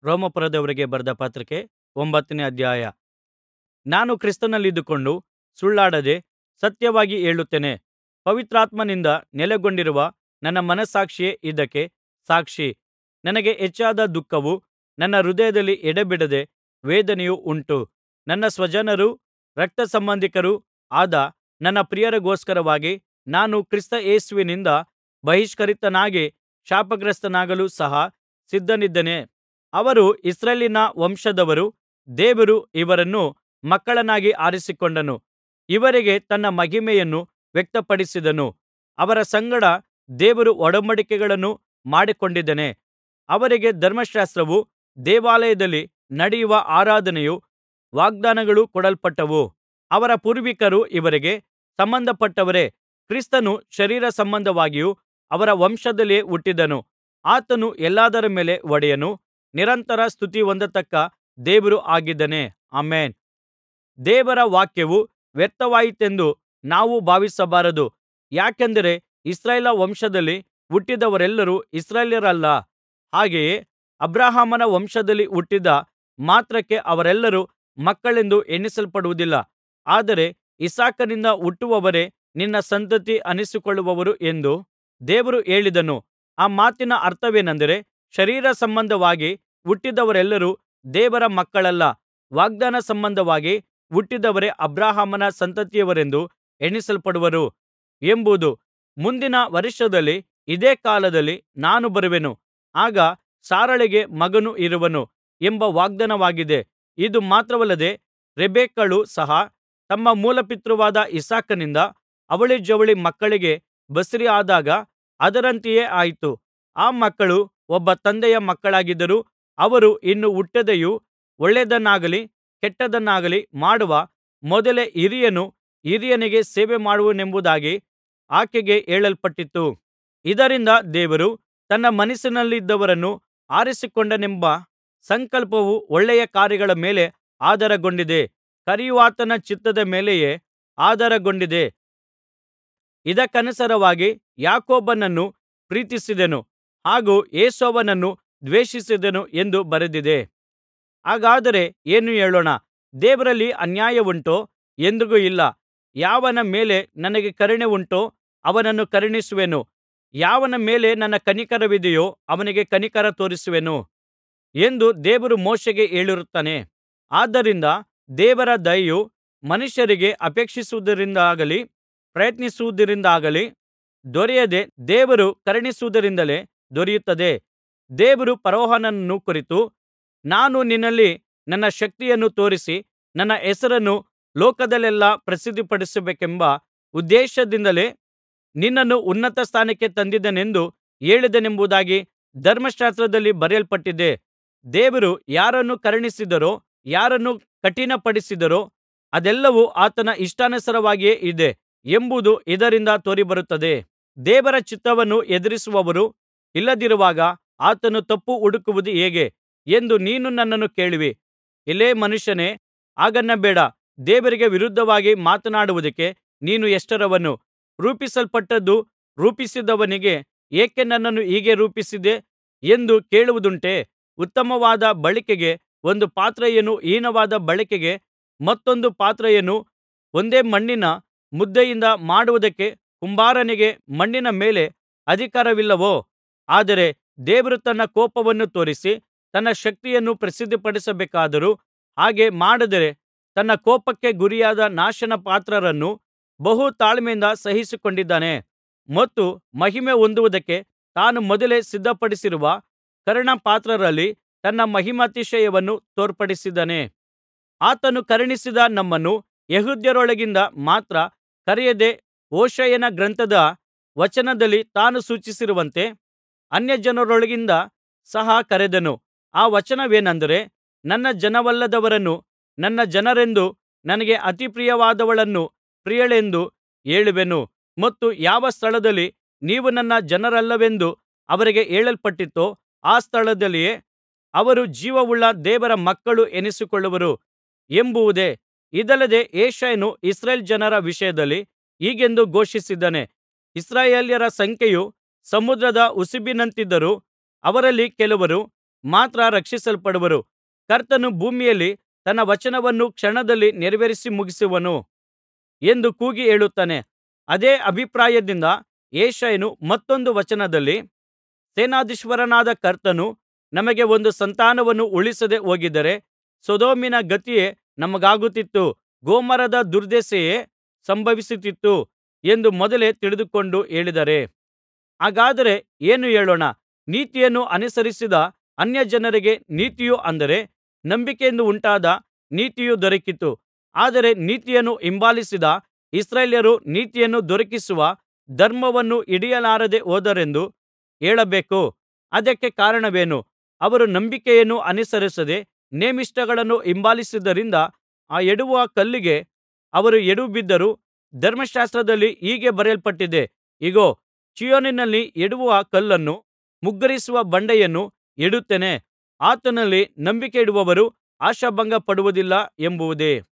ರೋಮಾಪುರದವರಿಗೆ ಬರೆದ ಪತ್ರಿಕೆ ಒಂಬತ್ತನೇ ಅಧ್ಯಾಯ ನಾನು ಕ್ರಿಸ್ತನಲ್ಲಿದ್ದುಕೊಂಡು ಸುಳ್ಳಾಡದೆ ಸತ್ಯವಾಗಿ ಹೇಳುತ್ತೇನೆ ಪವಿತ್ರಾತ್ಮನಿಂದ ನೆಲೆಗೊಂಡಿರುವ ನನ್ನ ಮನಸ್ಸಾಕ್ಷಿಯೇ ಇದಕ್ಕೆ ಸಾಕ್ಷಿ ನನಗೆ ಹೆಚ್ಚಾದ ದುಃಖವೂ ನನ್ನ ಹೃದಯದಲ್ಲಿ ಎಡೆಬಿಡದೆ ವೇದನೆಯೂ ಉಂಟು ನನ್ನ ಸ್ವಜನರೂ ರಕ್ತಸಂಬಂಧಿಕರೂ ಆದ ನನ್ನ ಪ್ರಿಯರಿಗೋಸ್ಕರವಾಗಿ ನಾನು ಕ್ರಿಸ್ತ ಯೇಸುವಿನಿಂದ ಬಹಿಷ್ಕೃತನಾಗಿ ಶಾಪಗ್ರಸ್ತನಾಗಲು ಸಹ ಸಿದ್ಧನಿದ್ದೇನೆ ಅವರು ಇಸ್ರಾಯೇಲಿನ ವಂಶದವರು ದೇವರು ಇವರನ್ನು ಮಕ್ಕಳನ್ನಾಗಿ ಆರಿಸಿಕೊಂಡನು ಇವರಿಗೆ ತನ್ನ ಮಹಿಮೆಯನ್ನು ವ್ಯಕ್ತಪಡಿಸಿದನು ಅವರ ಸಂಗಡ ದೇವರು ಒಡಂಬಡಿಕೆಗಳನ್ನು ಮಾಡಿಕೊಂಡಿದ್ದಾನೆ ಅವರಿಗೆ ಧರ್ಮಶಾಸ್ತ್ರವೂ ದೇವಾಲಯದಲ್ಲಿ ನಡೆಯುವ ಆರಾಧನೆಯೂ ವಾಗ್ದಾನಗಳೂ ಕೊಡಲ್ಪಟ್ಟವು ಅವರ ಪೂರ್ವಿಕರು ಇವರಿಗೆ ಸಂಬಂಧಪಟ್ಟವರೇ ಕ್ರಿಸ್ತನು ಶರೀರ ಸಂಬಂಧವಾಗಿಯೂ ಅವರ ವಂಶದಲ್ಲಿಯೇ ಹುಟ್ಟಿದನು ಆತನು ಎಲ್ಲಾದರ ಮೇಲೆ ಒಡೆಯನೂ ನಿರಂತರ ಸ್ತುತಿ ಹೊಂದತಕ್ಕ ದೇವರೂ ಆಗಿದ್ದಾನೆ ಆಮೆನ್ ದೇವರ ವಾಕ್ಯವು ವ್ಯರ್ಥವಾಯಿತೆಂದು ನಾವು ಭಾವಿಸಬಾರದು ಯಾಕೆಂದರೆ ಇಸ್ರಾಯೇಲ ವಂಶದಲ್ಲಿ ಹುಟ್ಟಿದವರೆಲ್ಲರೂ ಇಸ್ರಾಯೇಲ್ಯರಲ್ಲ ಹಾಗೆಯೇ ಅಬ್ರಹಾಮನ ವಂಶದಲ್ಲಿ ಹುಟ್ಟಿದ ಮಾತ್ರಕ್ಕೆ ಅವರೆಲ್ಲರೂ ಮಕ್ಕಳೆಂದು ಎಣಿಸಲ್ಪಡುವುದಿಲ್ಲ ಆದರೆ ಇಸಾಕನಿಂದ ಹುಟ್ಟುವವರೇ ನಿನ್ನ ಸಂತತಿ ಅನ್ನಿಸಿಕೊಳ್ಳುವರು ಎಂದು ದೇವರು ಹೇಳಿದನು ಆ ಮಾತಿನ ಅರ್ಥವೇನೆಂದರೆ ಶರೀರ ಸಂಬಂಧವಾಗಿ ಹುಟ್ಟಿದವರೆಲ್ಲರೂ ದೇವರ ಮಕ್ಕಳಲ್ಲ ವಾಗ್ದಾನ ಸಂಬಂಧವಾಗಿ ಹುಟ್ಟಿದವರೇ ಅಬ್ರಹಾಮನ ಸಂತತಿಯವರೆಂದು ಎಣಿಸಲ್ಪಡುವರು ಎಂಬುದು ಮುಂದಿನ ವರ್ಷದಲ್ಲಿ ಇದೇ ಕಾಲದಲ್ಲಿ ನಾನು ಬರುವೆನು ಆಗ ಸಾರಳಿಗೆ ಮಗನು ಇರುವನು ಎಂಬ ವಾಗ್ದಾನವಾಗಿದೆ ಇದು ಮಾತ್ರವಲ್ಲದೆ ರೆಬೆಕ್ಕಳು ಸಹ ತಮ್ಮ ಮೂಲಪಿತೃವಾದ ಇಸಾಕನಿಂದ ಅವಳಿಜವಳಿ ಮಕ್ಕಳಿಗೆ ಬಸುರಿಯಾದಾಗ ಅದರಂತೆಯೇ ಆಯಿತು ಆ ಮಕ್ಕಳು ಒಬ್ಬ ತಂದೆಯ ಮಕ್ಕಳಾಗಿದ್ದರೂ ಅವರು ಇನ್ನೂ ಹುಟ್ಟದೆಯೂ ಒಳ್ಳೆಯದನ್ನಾಗಲಿ ಕೆಟ್ಟದ್ದನ್ನಾಗಲಿ ಮಾಡುವ ಮೊದಲೇ ಹಿರಿಯನು ಹಿರಿಯನಿಗೆ ಸೇವೆಮಾಡುವನೆಂಬುದಾಗಿ ಆಕೆಗೆ ಹೇಳಲ್ಪಟ್ಟಿತು ಇದರಿಂದ ದೇವರು ತನ್ನ ಮನಸ್ಸಿನಲ್ಲಿದ್ದವರನ್ನು ಆರಿಸಿಕೊಂಡನೆಂಬ ಸಂಕಲ್ಪವು ಒಳ್ಳೆಯ ಕಾರ್ಯಗಳ ಮೇಲೆ ಆಧಾರಗೊಂಡಿದೆ ಕರೆಯುವಾತನ ಚಿತ್ತದ ಮೇಲೆಯೇ ಆಧಾರಗೊಂಡಿದೆ ಇದಕ್ಕನುಸಾರವಾಗಿ ಯಾಕೋಬನನ್ನು ಪ್ರೀತಿಸಿದೆನು ಹಾಗೂ ಏಸಾವನನ್ನು ದ್ವೇಷಿಸಿದೆನು ಎಂದು ಬರೆದಿದೆ ಹಾಗಾದರೆ ಏನು ಹೇಳೋಣ ದೇವರಲ್ಲಿ ಅನ್ಯಾಯವುಂಟೋ ಎಂದಿಗೂ ಇಲ್ಲ ಯಾವನ ಮೇಲೆ ನನಗೆ ಕರುಣೆ ಉಂಟೋ ಅವನನ್ನು ಕರುಣಿಸುವೆನು ಯಾವನ ಮೇಲೆ ನನ್ನ ಕನಿಕರವಿದೆಯೋ ಅವನಿಗೆ ಕನಿಕರ ತೋರಿಸುವೆನು ಎಂದು ದೇವರು ಮೋಶೆಗೆ ಹೇಳಿರುತ್ತಾನೆ ಆದ್ದರಿಂದ ದೇವರ ದಯೆಯು ಮನುಷ್ಯರಿಗೆ ಅಪೇಕ್ಷಿಸುವುದರಿಂದಾಗಲಿ ಪ್ರಯತ್ನಿಸುವುದರಿಂದಾಗಲಿ ದೊರೆಯದೆ ದೇವರು ಕರುಣಿಸುವುದರಿಂದಲೇ ದೊರೆಯುತ್ತದೆ ದೇವರು ಫರೋಹನನನ್ನು ಕುರಿತು ನಾನು ನಿನ್ನಲ್ಲಿ ನನ್ನ ಶಕ್ತಿಯನ್ನು ತೋರಿಸಿ ನನ್ನ ಹೆಸರನ್ನು ಲೋಕದಲ್ಲೆಲ್ಲಾ ಪ್ರಸಿದ್ಧಿಪಡಿಸಬೇಕೆಂಬ ಉದ್ದೇಶದಿಂದಲೇ ನಿನ್ನನ್ನು ಉನ್ನತ ಸ್ಥಾನಕ್ಕೆ ತಂದಿದ್ದೇನೆಂದು ಹೇಳಿದನೆಂಬುದಾಗಿ ಧರ್ಮಶಾಸ್ತ್ರದಲ್ಲಿ ಬರೆಯಲ್ಪಟ್ಟಿದೆ ದೇವರು ಯಾರನ್ನು ಕರುಣಿಸಿದರೋ ಯಾರನ್ನು ಕಠಿಣಪಡಿಸಿದರೋ ಅದೆಲ್ಲವೂ ಆತನ ಇಷ್ಟಾನುಸಾರವಾಗಿಯೇ ಇದೆ ಎಂಬುದು ಇದರಿಂದ ತೋರಿಬರುತ್ತದೆ ದೇವರ ಚಿತ್ತವನ್ನು ಎದುರಿಸುವವರು ಇಲ್ಲದಿರುವಾಗ ಆತನು ತಪ್ಪು ಹುಡುಕುವುದು ಹೇಗೆ ಎಂದು ನೀನು ನನ್ನನ್ನು ಕೇಳುವಿ ಎಲೈ ಮನುಷ್ಯನೇ ಹಾಗನ್ನಬೇಡ ದೇವರಿಗೆ ವಿರುದ್ಧವಾಗಿ ಮಾತನಾಡುವುದಕ್ಕೆ ನೀನು ಎಷ್ಟರವನು ರೂಪಿಸಲ್ಪಟ್ಟದ್ದು ರೂಪಿಸಿದವನಿಗೆ ಏಕೆ ನನ್ನನ್ನು ಹೀಗೆ ರೂಪಿಸಿದೆ ಎಂದು ಕೇಳುವುದುಂಟೇ ಉತ್ತಮವಾದ ಬಳಿಕೆಗೆ ಒಂದು ಪಾತ್ರೆಯನ್ನೂ ಹೀನವಾದ ಬಳಿಕೆಗೆ ಮತ್ತೊಂದು ಪಾತ್ರೆಯನ್ನೂ ಒಂದೇ ಮಣ್ಣಿನ ಮುದ್ದೆಯಿಂದ ಮಾಡುವುದಕ್ಕೆ ಕುಂಬಾರನಿಗೆ ಮಣ್ಣಿನ ಮೇಲೆ ಅಧಿಕಾರವಿಲ್ಲವೋ ಆದರೆ ದೇವರು ತನ್ನ ಕೋಪವನ್ನು ತೋರಿಸಿ ತನ್ನ ಶಕ್ತಿಯನ್ನು ಪ್ರಸಿದ್ಧಿಪಡಿಸಬೇಕಾದರೂ ಹಾಗೆ ಮಾಡದೆ ತನ್ನ ಕೋಪಕ್ಕೆ ಗುರಿಯಾದ ನಾಶನಪಾತ್ರರನ್ನು ಬಹು ತಾಳ್ಮೆಯಿಂದ ಸಹಿಸಿಕೊಂಡಿದ್ದಾನೆ ಮತ್ತು ಮಹಿಮೆ ಹೊಂದುವುದಕ್ಕೆ ತಾನು ಮೊದಲೇ ಸಿದ್ಧಪಡಿಸಿರುವ ಕರುಣಾಪಾತ್ರರಲ್ಲಿ ತನ್ನ ಮಹಿಮಾತಿಶಯವನ್ನು ತೋರ್ಪಡಿಸಿದ್ದಾನೆ ಆತನು ಕರುಣಿಸಿದ ನಮ್ಮನ್ನು ಯೆಹೂದ್ಯರೊಳಗಿಂದ ಮಾತ್ರ ಕರೆಯದೆ ಮೋಶೆಯನ ಗ್ರಂಥದ ವಚನದಲ್ಲಿ ತಾನು ಸೂಚಿಸಿರುವಂತೆ ಅನ್ಯಜನರೊಳಗಿಂದ ಸಹ ಕರೆದನು ಆ ವಚನವೇನೆಂದರೆ ನನ್ನ ಜನವಲ್ಲದವರನ್ನು ನನ್ನ ಜನರೆಂದೂ ನನಗೆ ಅತಿ ಪ್ರಿಯವಾದವಳನ್ನು ಪ್ರಿಯಳೆಂದೂ ಹೇಳುವೆನು ಮತ್ತು ಯಾವ ಸ್ಥಳದಲ್ಲಿ ನೀವು ನನ್ನ ಜನರಲ್ಲವೆಂದು ಅವರಿಗೆ ಹೇಳಲ್ಪಟ್ಟಿತೋ ಆ ಸ್ಥಳದಲ್ಲಿಯೇ ಅವರು ಜೀವವುಳ್ಳ ದೇವರ ಮಕ್ಕಳು ಎನಿಸಿಕೊಳ್ಳುವರು ಎಂಬುದೇ ಇದಲ್ಲದೆ ಯೆಶಾಯನು ಇಸ್ರಾಯೇಲ್ ಜನರ ವಿಷಯದಲ್ಲಿ ಹೀಗೆಂದು ಘೋಷಿಸಿದ್ದಾನೆ ಇಸ್ರಾಯೇಲ್ಯರ ಸಂಖ್ಯೆಯು ಸಮುದ್ರದ ಉಸುಬಿನಂತಿದ್ದರೂ ಅವರಲ್ಲಿ ಕೆಲವರು ಮಾತ್ರ ರಕ್ಷಿಸಲ್ಪಡುವರು ಕರ್ತನು ಭೂಮಿಯಲ್ಲಿ ತನ್ನ ವಚನವನ್ನು ಕ್ಷಣದಲ್ಲಿ ನೆರವೇರಿಸಿ ಮುಗಿಸುವನು ಎಂದು ಕೂಗಿ ಹೇಳುತ್ತಾನೆ ಅದೇ ಅಭಿಪ್ರಾಯದಿಂದ ಯೆಶಾಯನು ಮತ್ತೊಂದು ವಚನದಲ್ಲಿ ಸೇನಾಧೀಶ್ವರನಾದ ಕರ್ತನು ನಮಗೆ ಒಂದು ಸಂತಾನವನ್ನು ಉಳಿಸದೆ ಹೋಗಿದ್ದರೆ ಸೊದೋಮಿನ ಗತಿಯೇ ನಮಗಾಗುತ್ತಿತ್ತು ಗೊಮೋರದ ದುರ್ದಶೆಯೇ ಸಂಭವಿಸುತ್ತಿತ್ತು ಎಂದು ಮೊದಲೇ ತಿಳಿದುಕೊಂಡು ಹೇಳಿದ್ದಾರೆ ಹಾಗಾದರೆ ಏನು ಹೇಳೋಣ ನೀತಿಯನ್ನು ಅನುಸರಿಸದ ಅನ್ಯಜನರಿಗೆ ನೀತಿಯು ಅಂದರೆ ನಂಬಿಕೆಯಿಂದ ಉಂಟಾದ ನೀತಿಯು ದೊರಕಿತು ಆದರೆ ನೀತಿಯನ್ನು ಹಿಂಬಾಲಿಸದ ಇಸ್ರಾಯೇಲ್ಯರು ನೀತಿಯನ್ನು ದೊರಕಿಸುವ ಧರ್ಮವನ್ನು ಹಿಡಿಯಲಾರದೆ ಹೋದರೆಂದು ಹೇಳಬೇಕು ಅದಕ್ಕೆ ಕಾರಣವೇನು ಅವರು ನಂಬಿಕೆಯನ್ನು ಅನುಸರಿಸದೆ ನೇಮಿಷ್ಟಗಳನ್ನು ಹಿಂಬಾಲಿಸಿದ್ದರಿಂದ ಆ ಎಡುವ ಕಲ್ಲಿಗೆ ಅವರು ಎಡವಿಬಿದ್ದರು ಧರ್ಮಶಾಸ್ತ್ರದಲ್ಲಿ ಹೀಗೆ ಬರೆಯಲ್ಪಟ್ಟಿದೆ ಇಗೋ ಚೀಯೋನಿನಲ್ಲಿ ಎಡವುವ ಕಲ್ಲನ್ನು ಮುಗ್ಗರಿಸುವ ಬಂಡೆಯನ್ನು ಇಡುತ್ತೇನೆ ಆತನಲ್ಲಿ ನಂಬಿಕೆಯಿಡುವವರು ಆಶಾಭಂಗಪಡುವುದಿಲ್ಲ ಎಂಬುದೇ